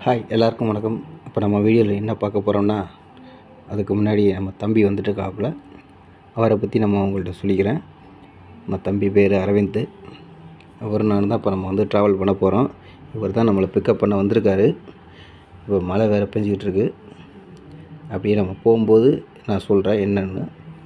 hi எல்லாருக்கும் வணக்கம் இப்போ நம்ம வீடியோவில் என்ன பார்க்க போகிறோம்னா அதுக்கு முன்னாடி நம்ம தம்பி வந்துட்டு இருக்காப்புல அவரை பற்றி நம்ம உங்கள்கிட்ட சொல்லிக்கிறேன் நம்ம தம்பி பேர் அரவிந்த் அவர் நான் தான் இப்போ நம்ம வந்து ட்ராவல் பண்ண போகிறோம் இவர் தான் நம்மளை பிக்கப் பண்ண வந்திருக்காரு இப்போ மழை வேறு பெஞ்சிக்கிட்டு இருக்கு அப்படியே நம்ம போகும்போது நான் சொல்கிறேன் என்னென்னு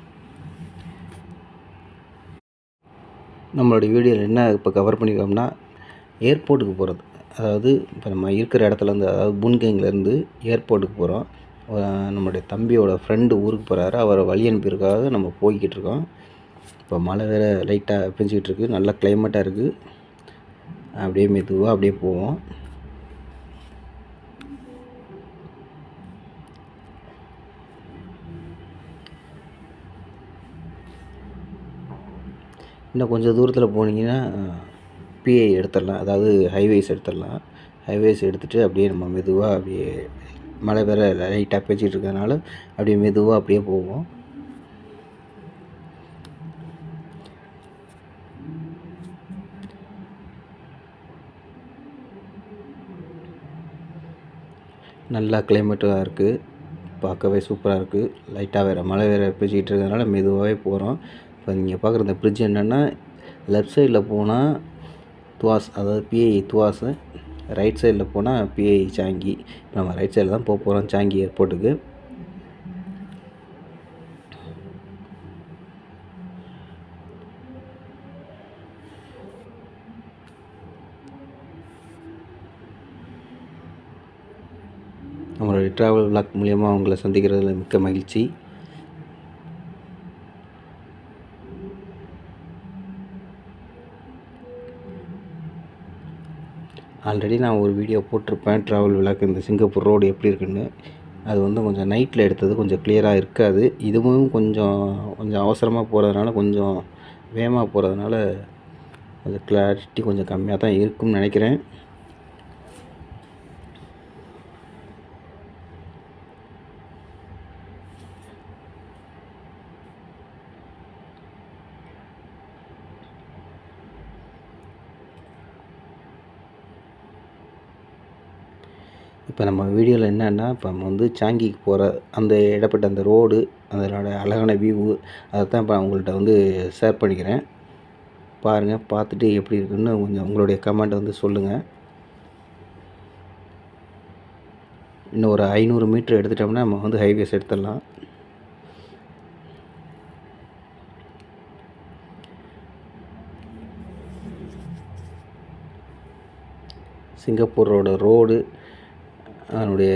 நம்மளுடைய வீடியோவில் என்ன இப்போ கவர் பண்ணியிருக்கோம்னா ஏர்போர்ட்டுக்கு போகிறது அதாவது இப்போ நம்ம இருக்கிற இடத்துலேருந்து அதாவது புன்கேங்லேருந்து ஏர்போர்ட்டுக்கு போகிறோம் நம்மளுடைய தம்பியோட ஃப்ரெண்டு ஊருக்கு போகிறாரு அவரை வழி அனுப்பியிருக்காக நம்ம போய்கிட்டு இருக்கோம் இப்போ மழை வேறு லைட்டாக பெஞ்சிக்கிட்டு இருக்கு நல்ல கிளைமேட்டாக இருக்குது அப்படியே மெதுவாக அப்படியே போவோம் இன்னும் கொஞ்சம் தூரத்தில் போனீங்கன்னா பிஐ எடுத்துடலாம் அதாவது ஹைவேஸ் எடுத்துடலாம் ஹைவேஸ் எடுத்துகிட்டு அப்படியே நம்ம மெதுவாக அப்படியே மழை வேறு லைட்டாக பேச்சிட்டு இருக்கறனால அப்படியே மெதுவாக அப்படியே போவோம் நல்லா கிளைமேட்டாக இருக்குது பார்க்கவே சூப்பராக இருக்குது லைட்டாக வேறு மழை வேறு பேச்சிக்கிட்டு இருக்கிறதுனால மெதுவாகவே போகிறோம் இப்போ நீங்கள் பார்க்குற இந்த பிரிட்ஜ் என்னென்னா லெஃப்ட் சைடில் போனால் துவாஸ் அதாவது பிஐ துவாஸு ரைட் சைடில் போனால் பிஐ சாங்கி இப்போ நம்ம ரைட் சைடில் தான் போக போகிறோம் சாங்கி ஏர்போர்ட்டுக்கு நம்மளுடைய ட்ராவல் பிளாக் மூலியமாக அவங்கள சந்திக்கிறதுல மிக்க மகிழ்ச்சி ஆல்ரெடி நான் ஒரு வீடியோ போட்டிருப்பேன் ட்ராவல் விளாக் இந்த சிங்கப்பூர் ரோடு எப்படி இருக்குன்னு அது வந்து கொஞ்சம் நைட்டில் எடுத்தது கொஞ்சம் கிளியராக இருக்காது இதுவும் கொஞ்சம் கொஞ்சம் அவசரமாக போகிறதுனால கொஞ்சம் வேகமாக போகிறதுனால கொஞ்சம் கிளாரிட்டி கொஞ்சம் கம்மியாக தான் இருக்கும்னு நினைக்கிறேன் இப்போ நம்ம வீடியோவில் என்னென்னா இப்போ நம்ம வந்து சாங்கிக்கு போகிற அந்த இடப்பட்ட அந்த ரோடு அதனோட அழகான வியூ அதை தான் இப்போ உங்கள்கிட்ட வந்து ஷேர் பண்ணிக்கிறேன் பாருங்கள் பார்த்துட்டு எப்படி இருக்குன்னு கொஞ்சம் உங்களுடைய கமெண்ட் வந்து சொல்லுங்கள் இன்னும் ஒரு ஐநூறு மீட்ரு எடுத்துட்டோம்னா நம்ம வந்து ஹைவேஸ் எடுத்துடலாம் சிங்கப்பூரோட ரோடு அதனுடைய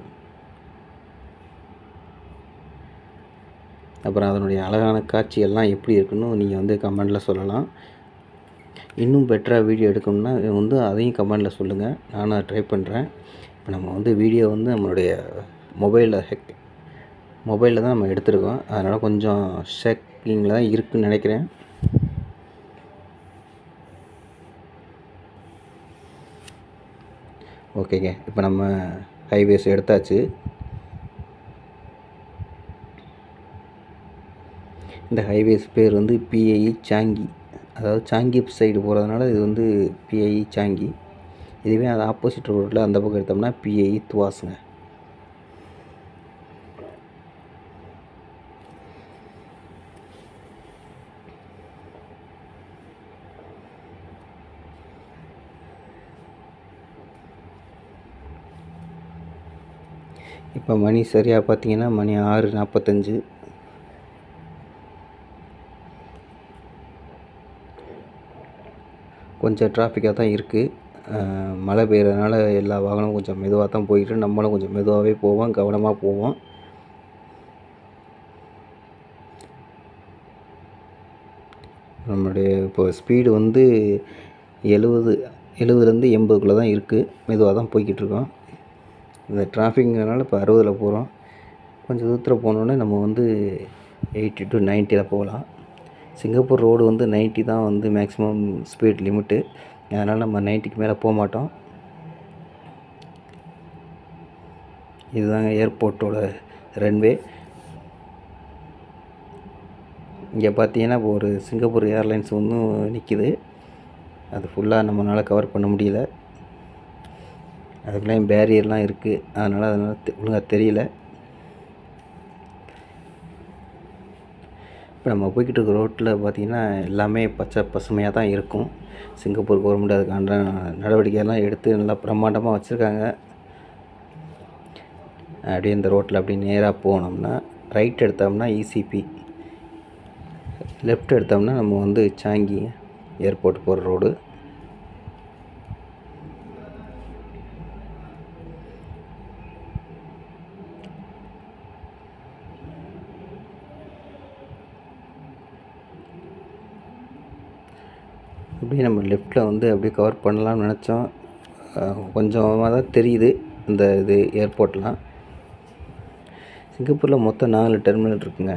அப்புறம் அதனுடைய அழகான காட்சியெல்லாம் எப்படி இருக்குன்னு நீங்கள் வந்து கமெண்டில் சொல்லலாம் இன்னும் பெட்டராக வீடியோ எடுக்கணும்னா வந்து அதையும் கமெண்டில் சொல்லுங்கள் நானும் ட்ரை பண்ணுறேன் இப்போ நம்ம வந்து வீடியோ வந்து நம்மளுடைய மொபைலில் ஹெக் மொபைலில் தான் நம்ம எடுத்திருக்கோம் அதனால் கொஞ்சம் ஷேக்கிங்கில் தான் இருக்குதுன்னு நினைக்கிறேன் ஓகேங்க இப்போ நம்ம ஹைவேஸ் எடுத்தாச்சு இந்த ஹைவேஸ் பேர் வந்து பிஐ சாங்கி அதாவது சாங்கி சைடு போகிறதுனால இது வந்து பிஐ சாங்கி இதுவே அது ஆப்போசிட் ரோட்டில் அந்த பக்கம் எடுத்தோம்னா பிஐ துவாசுங்க இப்போ மணி சரியாக பார்த்தீங்கன்னா மணி ஆறு நாற்பத்தஞ்சு கொஞ்சம் டிராஃபிக்காக தான் இருக்குது மழை பெய்யறதுனால எல்லா வாகனமும் கொஞ்சம் மெதுவாக தான் போயிட்டு நம்மளும் கொஞ்சம் மெதுவாகவே போவோம் கவனமாக போவோம் நம்மளுடைய இப்போ ஸ்பீடு வந்து எழுபது எழுபதுலேருந்து எண்பதுக்குள்ளே தான் இருக்குது மெதுவாக தான் போய்கிட்டு இருக்கோம் இந்த டிராஃபிக்ங்கிறனால இப்போ அறுபதில் போகிறோம் கொஞ்சம் தூரத்தில் போனோடனே நம்ம வந்து எயிட்டி டு நைன்ட்டியில் போகலாம் சிங்கப்பூர் ரோடு வந்து நைன்ட்டி தான் வந்து மேக்ஸிமம் ஸ்பீட் லிமிட்டு அதனால் நம்ம நைன்ட்டிக்கு மேலே போக மாட்டோம் இதுதாங்க ஏர்போர்ட்டோட ரன்வே இங்கே பார்த்தீங்கன்னா இப்போ ஒரு சிங்கப்பூர் ஏர்லைன்ஸ் ஒன்றும் நிற்கிது அது ஃபுல்லாக நம்மளால் கவர் பண்ண முடியல அதுக்குள்ளேயும் பேரியர்லாம் இருக்குது அதனால் அதனால் ஒழுங்காக தெரியல இப்போ நம்ம போய்கிட்டு இருக்க ரோட்டில் பார்த்திங்கன்னா எல்லாமே பச்சை பசுமையாக தான் இருக்கும் சிங்கப்பூர் கவர்மெண்ட் அதுக்கான நடவடிக்கையெல்லாம் எடுத்து நல்லா பிரம்மாண்டமாக வச்சுருக்காங்க அப்படியே இந்த ரோட்டில் அப்படியே நேராக போனோம்னா ரைட் எடுத்தோம்னா இசிபி லெஃப்ட் எடுத்தோம்னா நம்ம வந்து சாங்கி ஏர்போர்ட் போகிற ரோடு அப்படியே நம்ம லெஃப்ட்டில் வந்து அப்படியே கவர் பண்ணலாம்னு நினச்சோம் கொஞ்சமாக தான் தெரியுது இந்த இது ஏர்போர்ட்லாம் சிங்கப்பூரில் மொத்தம் நாலு டெர்மினல் இருக்குங்க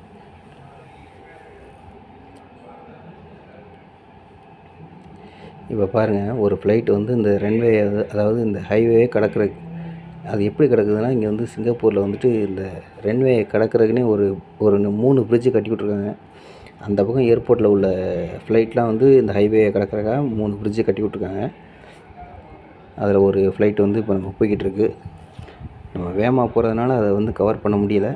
இப்போ பாருங்கள் ஒரு ஃப்ளைட் வந்து இந்த ரன்வே அதாவது இந்த ஹைவே கடக்கிற அது எப்படி கிடக்குதுன்னா இங்கே வந்து சிங்கப்பூரில் வந்துட்டு இந்த ரன்வே கடக்கிறதுக்குனே ஒரு ஒரு மூணு பிரிட்ஜு கட்டி விட்ருக்காங்க அந்த பக்கம் ஏர்போர்ட்டில் உள்ள ஃப்ளைட்லாம் வந்து இந்த ஹைவே கடக்கிறக்காக மூணு பிரிட்ஜு கட்டி விட்ருக்காங்க அதில் ஒரு ஃப்ளைட் வந்து இப்போ நம்ம போய்கிட்டு இருக்கு நம்ம வேகமாக போகிறதுனால அதை வந்து கவர் பண்ண முடியல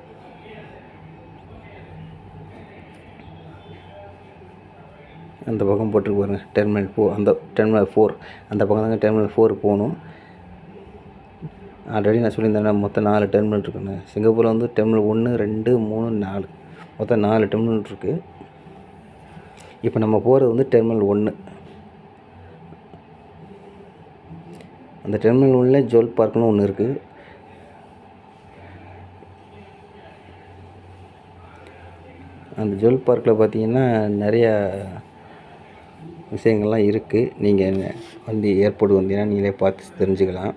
அந்த பக்கம் போட்டுருக்கு பாருங்க டெர்மினல் ஃபோர் அந்த டெர்மினல் ஃபோர் அந்த பக்கம் தாங்க டெர்மினல் ஃபோர் போகணும் ஆல்ரெடி நான் சொல்லியிருந்தேன் மொத்தம் நாலு டெர்மினல் இருக்குன்னு சிங்கப்பூரில் வந்து டெர்மினல் ஒன்று ரெண்டு மூணு நாலு மொத்தம் நாலு டெர்மினல் இருக்குது இப்போ நம்ம போகிறது வந்து டெர்மினல் ஒன்று அந்த டெர்மினல் ஒன்றில் ஜுவல் பார்க்னு ஒன்று இருக்குது அந்த ஜுவல் பார்க்கில் பார்த்தீங்கன்னா நிறையா விஷயங்கள்லாம் இருக்குது நீங்கள் வந்து ஏர்போர்ட் வந்தீங்கன்னா நீங்களே பார்த்து தெரிஞ்சுக்கலாம்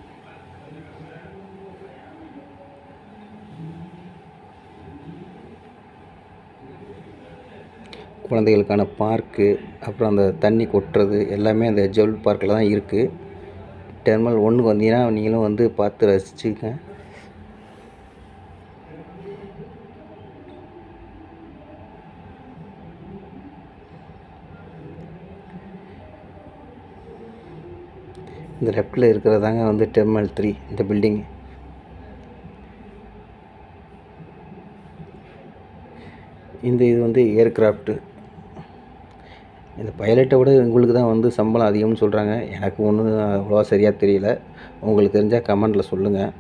குழந்தைகளுக்கான பார்க்கு அப்புறம் அந்த தண்ணி கொட்டுறது எல்லாமே அந்த ஜுவல் பார்க்கில் தான் இருக்குது டெர்மினல் ஒன்றுக்கு வந்தீங்கன்னா நீங்களும் வந்து பார்த்து ரசிச்சுக்க இந்த லெஃப்டில் இருக்கிறதாங்க வந்து டெர்மினல் த்ரீ இந்த பில்டிங் இந்த இது வந்து ஏர்கிராஃப்ட்டு இந்த பைலட்டை விட உங்களுக்கு தான் வந்து சம்பளம் அதிகம்னு சொல்கிறாங்க எனக்கு ஒன்றும் அவ்வளோவா சரியாக தெரியல உங்களுக்கு தெரிஞ்சால் கமெண்டில் சொல்லுங்கள்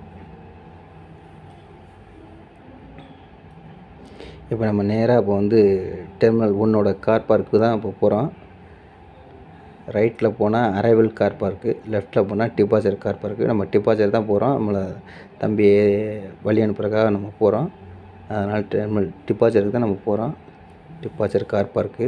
இப்போ நம்ம நேராக இப்போ வந்து டெர்மினல் ஒன்னோட கார் பார்க்கு தான் இப்போ போகிறோம் ரைட்டில் போனால் அரைவல் கார் பார்க்கு லெஃப்ட்டில் போனால் டிபாச்சர் கார் பார்க்கு நம்ம டிபாச்சர் தான் போகிறோம் நம்மளை தம்பி வழி அனுப்புறதுக்காக நம்ம போகிறோம் அதனால் டெர்மினல் டிபாச்சருக்கு தான் நம்ம போகிறோம் டிபாச்சர் கார் பார்க்கு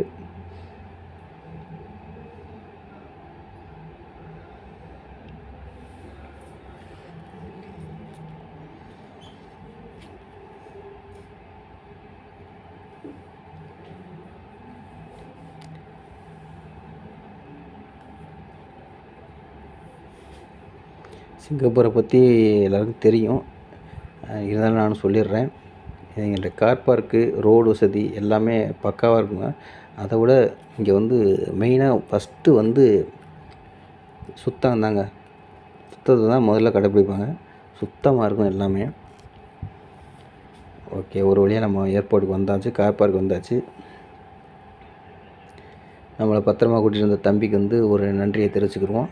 சிங்கப்பூரை பற்றி எல்லாருக்கும் தெரியும் அஹ் இருந்தாலும் நானும் சொல்லிடுறேன் எங்கள்கிட்ட கார் பார்க்கு ரோடு வசதி எல்லாமே பக்காவாக இருக்குங்க அதை விட இங்கே வந்து மெயினாக ஃபஸ்ட்டு வந்து சுத்தம் தாங்க சுத்தத்தை தான் முதல்ல கடைப்பிடிப்பாங்க சுத்தமாக இருக்கும் எல்லாமே ஓகே ஒரு வழியாக நம்ம ஏர்போர்ட்டுக்கு வந்தாச்சு கார் பார்க் வந்தாச்சு நம்மளை பத்திரமா கூட்டிகிட்டு வந்த தம்பிக்கு வந்து ஒரு நன்றியை தெரிவிச்சுக்கிருவோம்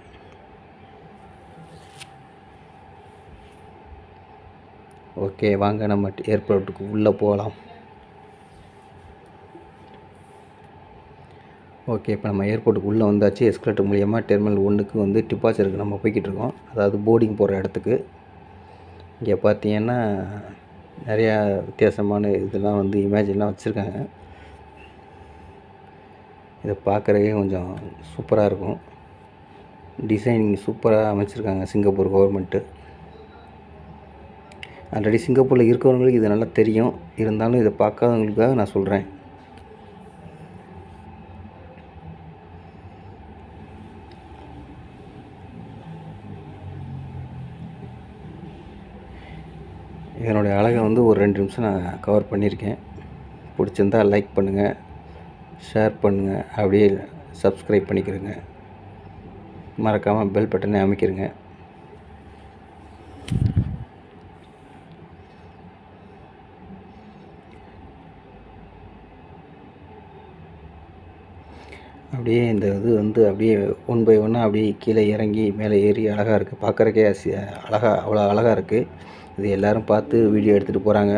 ஓகே வாங்க நம்ம ஏர்போர்ட்டுக்கு உள்ளே போகலாம் ஓகே இப்போ நம்ம ஏர்போர்ட்டுக்கு உள்ளே வந்தாச்சு எஸ்கலேட்டர் மூலியமாக டெர்மினல் ஒன்றுக்கு வந்து டிபாச்சருக்கு நம்ம போய்கிட்டு இருக்கோம் அதாவது போர்டிங் போகிற இடத்துக்கு இங்கே பார்த்தீங்கன்னா நிறையா வித்தியாசமான இதெல்லாம் வந்து இமேஜின்லாம் வச்சுருக்காங்க இதை பார்க்குறதுக்கே கொஞ்சம் சூப்பராக இருக்கும் டிசைனிங் சூப்பராக அமைச்சிருக்காங்க சிங்கப்பூர் கவர்மெண்ட்டு ஆல்ரெடி சிங்கப்பூரில் இருக்கிறவங்களுக்கு இது நல்லா தெரியும் இருந்தாலும் இதை பார்க்காதவங்களுக்காக நான் சொல்கிறேன் இதனுடைய அழகை வந்து ஒரு ரெண்டு நிமிஷம் நான் கவர் பண்ணியிருக்கேன் பிடிச்சிருந்தா லைக் பண்ணுங்கள் ஷேர் பண்ணுங்கள் அப்படியே சப்ஸ்கிரைப் பண்ணிக்கிறேங்க மறக்காமல் பெல் பட்டனை அமைக்கிறேங்க அப்படியே இந்த இது வந்து அப்படியே ஒன் பை ஒன்னாக அப்படியே கீழே இறங்கி மேலே ஏறி அழகாக இருக்குது பார்க்குறக்கே அழகாக அவ்வளோ அழகாக இருக்குது இது எல்லாரும் பார்த்து வீடியோ எடுத்துகிட்டு போகிறாங்க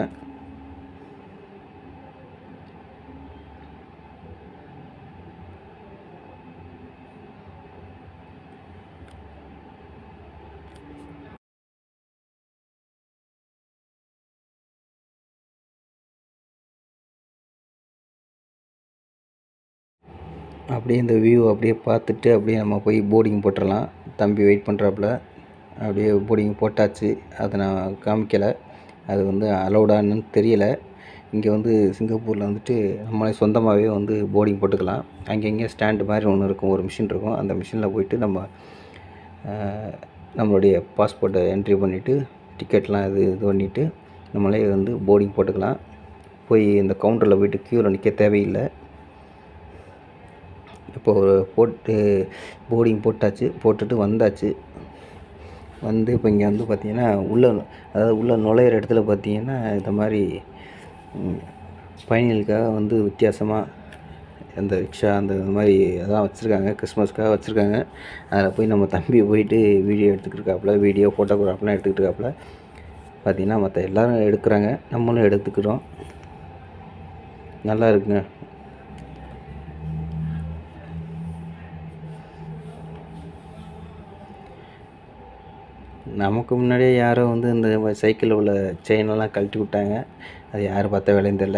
அப்படியே இந்த வியூ அப்படியே பார்த்துட்டு அப்படியே நம்ம போய் போர்டிங் போட்டுடலாம் தம்பி வெயிட் பண்ணுறாப்புல அப்படியே போர்டிங் போட்டாச்சு அதை நான் காமிக்கலை அது வந்து அலௌடான்னு தெரியலை இங்கே வந்து சிங்கப்பூரில் வந்துட்டு நம்மளே சொந்தமாகவே வந்து போர்டிங் போட்டுக்கலாம் அங்கங்கே ஸ்டாண்டு மாதிரி ஒன்று இருக்கும் ஒரு மிஷின் இருக்கும் அந்த மிஷினில் போயிட்டு நம்ம ஆஹ், நம்மளுடைய பாஸ்போர்ட்டை என்ட்ரி பண்ணிவிட்டு டிக்கெட்லாம் இது இது பண்ணிவிட்டு நம்மளே வந்து போர்டிங் போட்டுக்கலாம் போய் இந்த கவுண்டரில் போயிட்டு க்யூவில் நிற்க தேவையில்லை இப்போ ஒரு போட்டு போர்டிங் போட்டாச்சு போட்டுட்டு வந்தாச்சு வந்து இப்போ இங்கே வந்து பார்த்தீங்கன்னா உள்ள அதாவது உள்ள நுழையிற இடத்துல பார்த்தீங்கன்னா இந்த மாதிரி ம், பயணிகளுக்காக வந்து வித்தியாசமாக அந்த ரிக்ஷா அந்த இது மாதிரி அதெல்லாம் வச்சுருக்காங்க கிறிஸ்மஸ்க்காக வச்சுருக்காங்க அதில் போய் நம்ம தம்பி போயிட்டு வீடியோ எடுத்துக்கிட்டு வீடியோ ஃபோட்டோகிராஃப்லாம் எடுத்துக்கிட்டு இருக்காப்புல பார்த்தீங்கன்னா மற்ற எல்லாரும் எடுக்கிறாங்க நம்மளும் எடுத்துக்கிறோம் நல்லா இருக்குங்க நமக்கு முன்னாடியே யாரோ வந்து இந்த சைக்கிளில் உள்ள செயினெல்லாம் கழட்டி விட்டாங்க அது யார் பார்த்த வேலையும் தெரில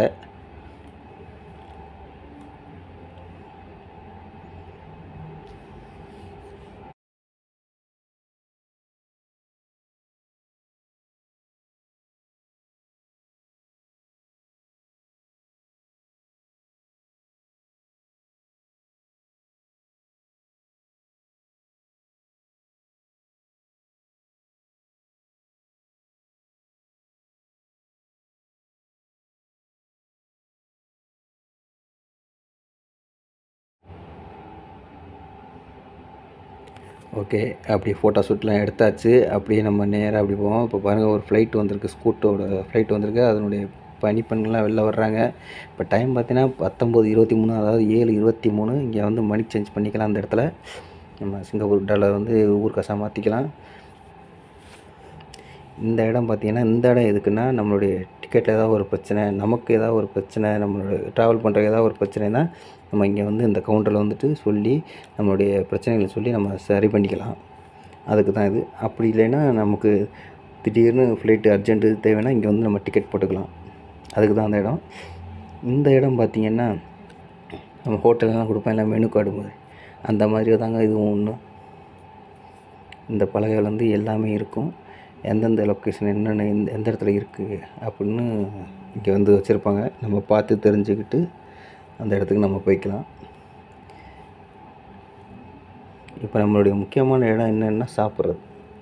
ஓகே அப்படி ஃபோட்டோ ஷூட்லாம் எடுத்தாச்சு அப்படியே நம்ம நேராக அப்படி போவோம் இப்போ பாருங்கள் ஒரு ஃப்ளைட் வந்திருக்கு ஸ்கூட்டோட ஃப்ளைட் வந்திருக்கு அதனுடைய பனிப்பெண்கள்லாம் வெளில வர்றாங்க இப்போ டைம் பார்த்தீங்கன்னா பத்தொம்போது இருபத்தி மூணு அதாவது ஏழு இருபத்தி மூணு இங்கே வந்து மணி சேஞ்ச் பண்ணிக்கலாம் அந்த இடத்துல நம்ம சிங்கப்பூர் டாலர் வந்து ஊர் காசாக மாற்றிக்கலாம் இந்த இடம் பார்த்தீங்கன்னா இந்த இடம் எதுக்குன்னா நம்மளுடைய டிக்கெட்டில் ஏதாவது ஒரு பிரச்சனை நமக்கு ஏதாவது ஒரு பிரச்சனை நம்மளோட ட்ராவல் பண்ணுற ஏதாவது ஒரு பிரச்சனைனா நம்ம இங்கே வந்து இந்த கவுண்டரில் வந்துட்டு சொல்லி நம்மளுடைய பிரச்சனைகளை சொல்லி நம்ம சரி பண்ணிக்கலாம் அதுக்கு தான் இது அப்படி இல்லைன்னா நமக்கு திடீர்னு ஃப்ளைட்டு அர்ஜென்ட்டு தேவைன்னா இங்கே வந்து நம்ம டிக்கெட் போட்டுக்கலாம் அதுக்கு தான் அந்த இடம் இந்த இடம் பார்த்திங்கன்னா நம்ம ஹோட்டல்லாம் கொடுப்பேன் இல்லை மெனு கார்டு மாதிரி அந்த மாதிரி தாங்க இதுவும் ஒன்று இந்த பலகைகள் வந்து எல்லாமே இருக்கும் எந்தெந்த லொக்கேஷன் என்னென்ன எந்த எந்த இடத்துல இருக்குது அப்படின்னு இங்கே வந்து வச்சுருப்பாங்க நம்ம பார்த்து தெரிஞ்சுக்கிட்டு அந்த இடத்துக்கு நம்ம போய்க்கலாம் இப்போ நம்மளுடைய முக்கியமான இடம் என்னென்னா சாப்பிட்றது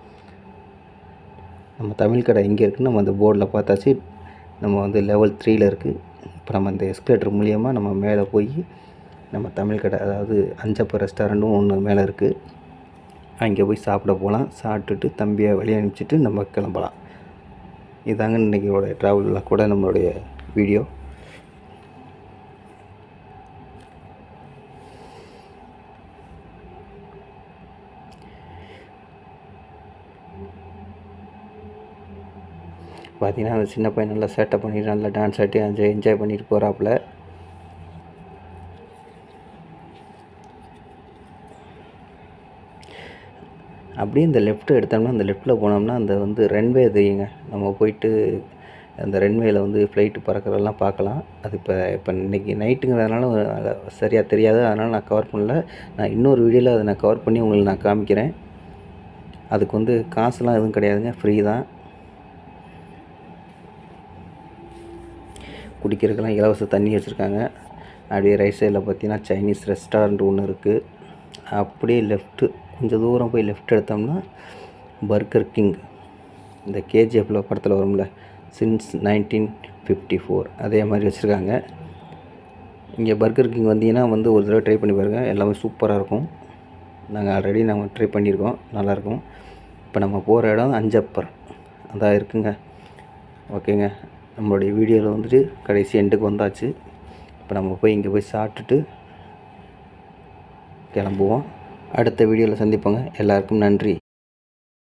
நம்ம தமிழ் கடை எங்கே இருக்குன்னு நம்ம அந்த போர்டில் பார்த்தாச்சு நம்ம வந்து லெவல் த்ரீயில் இருக்குது இப்போ நம்ம அந்த எஸ்கலேட்டர் மூலியமாக நம்ம மேலே போய் நம்ம தமிழ் கடை அதாவது அஞ்சப்ப ரெஸ்டாரண்ட்டும் ஒன்று மேலே இருக்குது அங்கே போய் சாப்பிட போகலாம் சாப்பிட்டுட்டு தம்பியை வெளியே அனுப்பிச்சிட்டு நம்ம கிளம்பலாம் இதாங்க இன்றைக்கியோட ட்ராவலில் கூட நம்மளுடைய வீடியோ பார்த்தீங்கன்னா அந்த சின்ன பையன் நல்லா சேட்டை பண்ணிட்டு நல்லா டான்ஸ் ஆட்டி என்ஜாய் என்ஜாய் பண்ணிட்டு போகிறாப்புல அப்படியே இந்த லெஃப்ட் எடுத்தோம்னா அந்த லெஃப்ட்டில் போனோம்னா அந்த வந்து ரன்வே தெரியுங்க நம்ம போயிட்டு அந்த ரன்வேல வந்து ஃப்ளைட்டு பறக்கிறதெல்லாம் பார்க்கலாம் அது இப்போ இப்போ இன்றைக்கி நைட்டுங்கிறதுனால சரியாக தெரியாது அதனால் நான் கவர் பண்ணல நான் இன்னொரு வீடியோவில் அதை நான் கவர் பண்ணி உங்களுக்கு நான் காமிக்கிறேன் அதுக்கு வந்து காசுலாம் எதுவும் கிடையாதுங்க ஃப்ரீ தான் குடிக்கிறதுக்கெல்லாம் இலவச தண்ணி வச்சுருக்காங்க அப்படியே ரைட் சைடில் பார்த்தீங்கன்னா சைனீஸ் ரெஸ்டாரண்ட் ஒன்று இருக்குது அப்படியே லெஃப்ட்டு கொஞ்சம் தூரம் போய் லெஃப்ட் எடுத்தோம்னா பர்கர் கிங் இந்த கேஜிஎஃப்பில் படத்தில் வரும்ல சின்ஸ் நைன்டீன் ஃபிஃப்டி ஃபோர் அதே மாதிரி வச்சுருக்காங்க இங்கே பர்கர் கிங் வந்தீங்கன்னா வந்து ஒரு தடவை ட்ரை பண்ணி பாருங்கள் எல்லாமே சூப்பராக இருக்கும் நாங்கள் ஆல்ரெடி நாங்கள் ட்ரை பண்ணியிருக்கோம் நல்லாயிருக்கும் இப்போ நம்ம போகிற இடம் அஞ்சப்பர் அதான் இருக்குங்க ஓகேங்க நம்மளுடைய வீடியோவில் வந்துட்டு கடைசி எண்டுக்கு வந்தாச்சு இப்போ நம்ம போய் இங்கே போய் சாப்பிட்டுட்டு கிளம்புவோம் அடுத்த வீடியோவில் சந்திப்போங்க எல்லாருக்கும் நன்றி